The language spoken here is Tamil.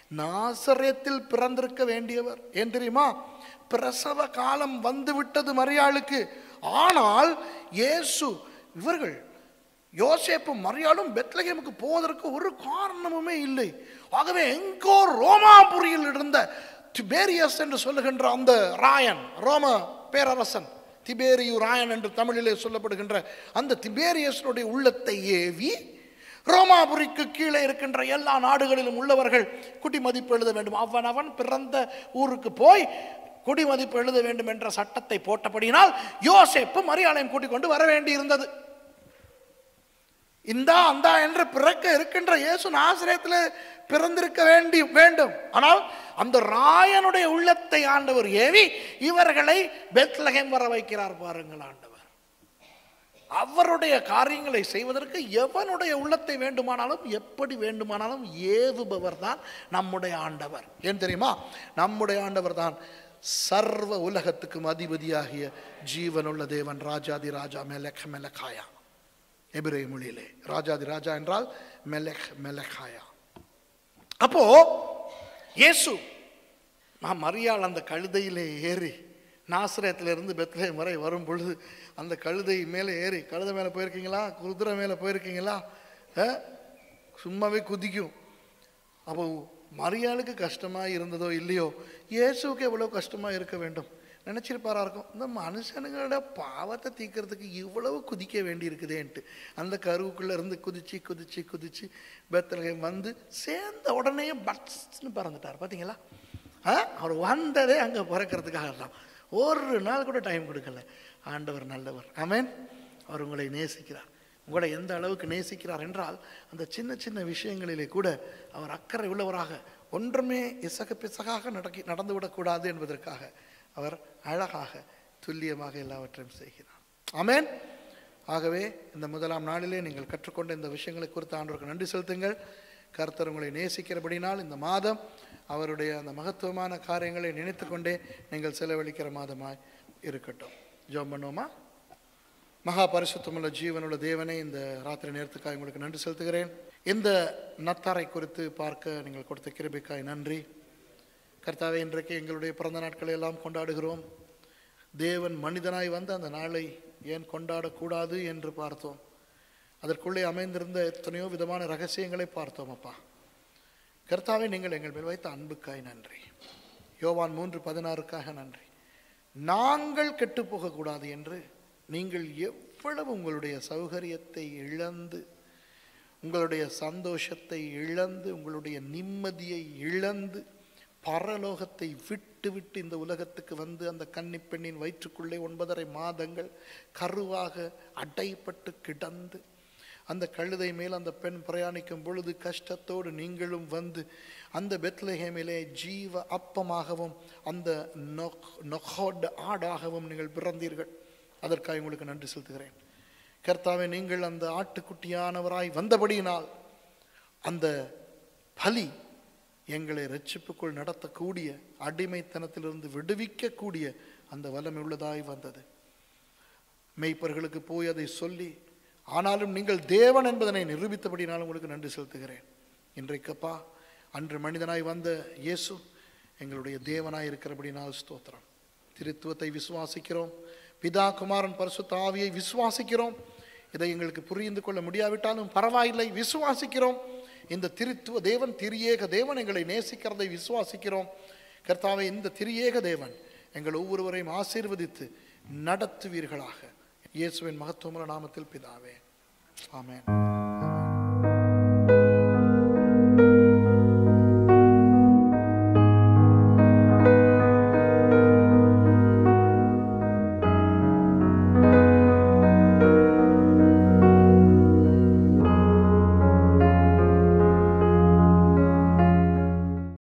நாசரேத்தில் பிறந்திருக்க வேண்டியவர் ஏன் தெரியுமா பிரசவ காலம் வந்து விட்டது மரியாளுக்கு ஆனால் இயேசு இவர்கள் யோசேப்பும் மரியாளும் பெத்லகேமுக்கு போவதற்கு ஒரு காரணமுமே இல்லை ஆகவே எங்கோ ரோமாபுரியில் இருந்த திபேரியஸ் என்று சொல்லுகின்ற அந்த ராயன் ரோம பேரரசன் திபேரியு ராயன் என்று தமிழிலே சொல்லப்படுகின்ற அந்த திபேரியஸனுடைய உள்ளத்தை ஏவி ரோமாபுரிக்கு கீழே இருக்கின்ற எல்லா நாடுகளிலும் உள்ளவர்கள் குடிமதிப்பு எழுத வேண்டும் அவன் அவன் பிறந்த ஊருக்கு போய் குடிமதிப்பு எழுத வேண்டும் என்ற சட்டத்தை போட்டபடியினால் யோசேப்பு மரியாதையும் கூட்டிக் கொண்டு வர வேண்டியிருந்தது இந்தா அந்தா என்று பிறக்க இருக்கின்ற இயேசு நாசிரியத்தில் பிறந்திருக்க வேண்டி வேண்டும் ஆனால் அந்த ராயனுடைய உள்ளத்தை ஆண்டவர் ஏவி இவர்களை பெத்லகேம் வர வைக்கிறார் பாருங்கள் ஆண்டவர் அவருடைய காரியங்களை செய்வதற்கு எவனுடைய உள்ளத்தை வேண்டுமானாலும் எப்படி வேண்டுமானாலும் ஏவுபவர் தான் நம்முடைய ஆண்டவர் ஏன் தெரியுமா நம்முடைய ஆண்டவர் தான் சர்வ உலகத்துக்கும் அதிபதியாகிய ஜீவனுள்ள தேவன் ராஜாதி ராஜா மெலக் மெலக்காயா எபிரே மொழியிலே ராஜாதி ராஜா என்றால் மெலக் மெலக்காயா அப்போ இயேசு நான் மரியாள் அந்த கழுதையிலே ஏறி நாசிரியத்திலிருந்து பெத்லேம் வரை வரும் பொழுது அந்த கழுதை மேலே ஏறி கழுதை மேலே போயிருக்கீங்களா குதிரை மேலே போயிருக்கீங்களா அஹ்? சும்மாவே குதிக்கும் அப்போ மரியாளுக்கு கஷ்டமாக இருந்ததோ இல்லையோ இயேசுவுக்கு எவ்வளோ கஷ்டமாக இருக்க வேண்டும் நினச்சிருப்பாரா இருக்கும் இந்த மனுஷனுங்களோட பாவத்தை தீர்க்கறதுக்கு இவ்வளவு குதிக்க வேண்டி இருக்குதேன்ட்டு அந்த கருவுக்குள்ளே இருந்து குதிச்சு குதிச்சு குதிச்சு பெத்தலகம் வந்து சேர்ந்த உடனே பட்ஸ்னு பறந்துட்டார் பார்த்தீங்களா ஆ அவர் வந்ததே அங்கே பிறக்கிறதுக்காக தான் ஒரு நாள் கூட டைம் கொடுக்கல ஆண்டவர் நல்லவர் ஆமென் அவர் உங்களை நேசிக்கிறார் உங்களை எந்த அளவுக்கு நேசிக்கிறார் என்றால் அந்த சின்ன சின்ன விஷயங்களிலே கூட அவர் அக்கறை உள்ளவராக ஒன்றுமே இசக பிசகாக நடக்கி நடந்துவிடக்கூடாது என்பதற்காக அவர் அழகாக துல்லியமாக எல்லாவற்றையும் செய்கிறார் ஆமென் ஆகவே இந்த முதலாம் நாளிலே நீங்கள் கற்றுக்கொண்ட இந்த விஷயங்களை குறித்து ஆண்டவருக்கு நன்றி செலுத்துங்கள் கர்த்தர் உங்களை நேசிக்கிறபடினால் இந்த மாதம் அவருடைய அந்த மகத்துவமான காரியங்களை நினைத்து கொண்டே நீங்கள் செலவழிக்கிற மாதமாய் இருக்கட்டும் ஜோம் பண்ணுவோமா மகா பரிசுத்தமுள்ள ஜீவனுள்ள தேவனே இந்த ராத்திரி நேரத்துக்காக உங்களுக்கு நன்றி செலுத்துகிறேன் இந்த நத்தாரை குறித்து பார்க்க நீங்கள் கொடுத்த கிருபைக்காய் நன்றி கர்த்தாவே இன்றைக்கு எங்களுடைய பிறந்த நாட்களை எல்லாம் கொண்டாடுகிறோம் தேவன் மனிதனாய் வந்து அந்த நாளை ஏன் கொண்டாடக்கூடாது என்று பார்த்தோம் அதற்குள்ளே அமைந்திருந்த எத்தனையோ விதமான ரகசியங்களை பார்த்தோம் அப்பா கர்த்தாவே நீங்கள் எங்கள் மேல் வைத்த அன்புக்காய் நன்றி யோவான் மூன்று பதினாறுக்காக நன்றி நாங்கள் கெட்டு போகக்கூடாது என்று நீங்கள் எவ்வளவு உங்களுடைய சௌகரியத்தை இழந்து உங்களுடைய சந்தோஷத்தை இழந்து உங்களுடைய நிம்மதியை இழந்து பரலோகத்தை விட்டு விட்டு இந்த உலகத்துக்கு வந்து அந்த கன்னிப் பெண்ணின் வயிற்றுக்குள்ளே ஒன்பதரை மாதங்கள் கருவாக அடைப்பட்டு கிடந்து அந்த கழுதை மேல் அந்த பெண் பிரயாணிக்கும் பொழுது கஷ்டத்தோடு நீங்களும் வந்து அந்த பெத்லஹேமிலே ஜீவ அப்பமாகவும் அந்த நொக் நொஹோட் ஆடாகவும் நீங்கள் பிறந்தீர்கள் அதற்காக உங்களுக்கு நன்றி செலுத்துகிறேன் கர்த்தாவே நீங்கள் அந்த ஆட்டுக்குட்டியானவராய் வந்தபடியினால் அந்த பலி எங்களை ரட்சிப்புக்குள் நடத்தக்கூடிய அடிமைத்தனத்திலிருந்து விடுவிக்கக்கூடிய அந்த வல்லமை உள்ளதாய் வந்தது மெய்ப்பர்களுக்கு போய் அதை சொல்லி ஆனாலும் நீங்கள் தேவன் என்பதனை நிரூபித்தபடினால் உங்களுக்கு நன்றி செலுத்துகிறேன் இன்றைக்கப்பா அன்று மனிதனாய் வந்த இயேசு எங்களுடைய தேவனாய் இருக்கிறபடினால் ஸ்தோத்திரம் திருத்துவத்தை விசுவாசிக்கிறோம் பிதா குமாரன் பரிசுத்த ஆவியை விசுவாசிக்கிறோம் இதை எங்களுக்கு புரிந்து கொள்ள முடியாவிட்டாலும் பரவாயில்லை விசுவாசிக்கிறோம் இந்த திருத்துவ தேவன் திரியேக தேவன் எங்களை நேசிக்கிறதை விசுவாசிக்கிறோம் கர்த்தாவே இந்த திரியேக தேவன் எங்கள் ஒவ்வொருவரையும் ஆசீர்வதித்து நடத்துவீர்களாக இயேசுவின் மகத்துவமுள்ள நாமத்தில் பிதாவே ஆமென்